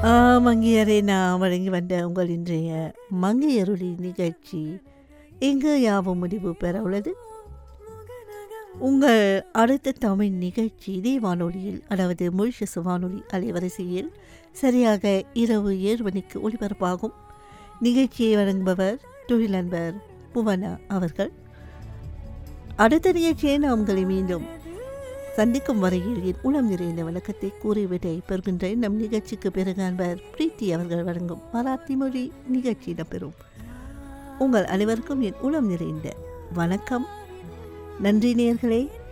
ஆ, மங்கையரை நான் வழங்கி வந்த உங்கள் இன்றைய மங்கையருளி நிகழ்ச்சி இங்கு யாவும் முடிவு பெற உள்ளது உங்கள் அடுத்த தமிழ் நிகழ்ச்சி இதே வானொலியில் அதாவது மொழிஷஸ் வானொலி அலைவரிசையில் சரியாக இரவு ஏழு மணிக்கு ஒளிபரப்பாகும் நிகழ்ச்சியை வழங்குபவர் தொழிலன்பர் புவனா அவர்கள் அடுத்த நிகழ்ச்சியை நாம் உங்களை மீண்டும் சந்திக்கும் வரையில் என் உளம் நிறைந்த விளக்கத்தை கூறிவிட பெறுகின்றேன் நம் நிகழ்ச்சிக்கு பிறகு அன்பர் பிரீத்தி அவர்கள் வழங்கும் மராத்தி மொழி நிகழ்ச்சி இடம்பெறும் உங்கள் அனைவருக்கும் என் உளம் நிறைந்த வணக்கம் நன்றி நேயர்களே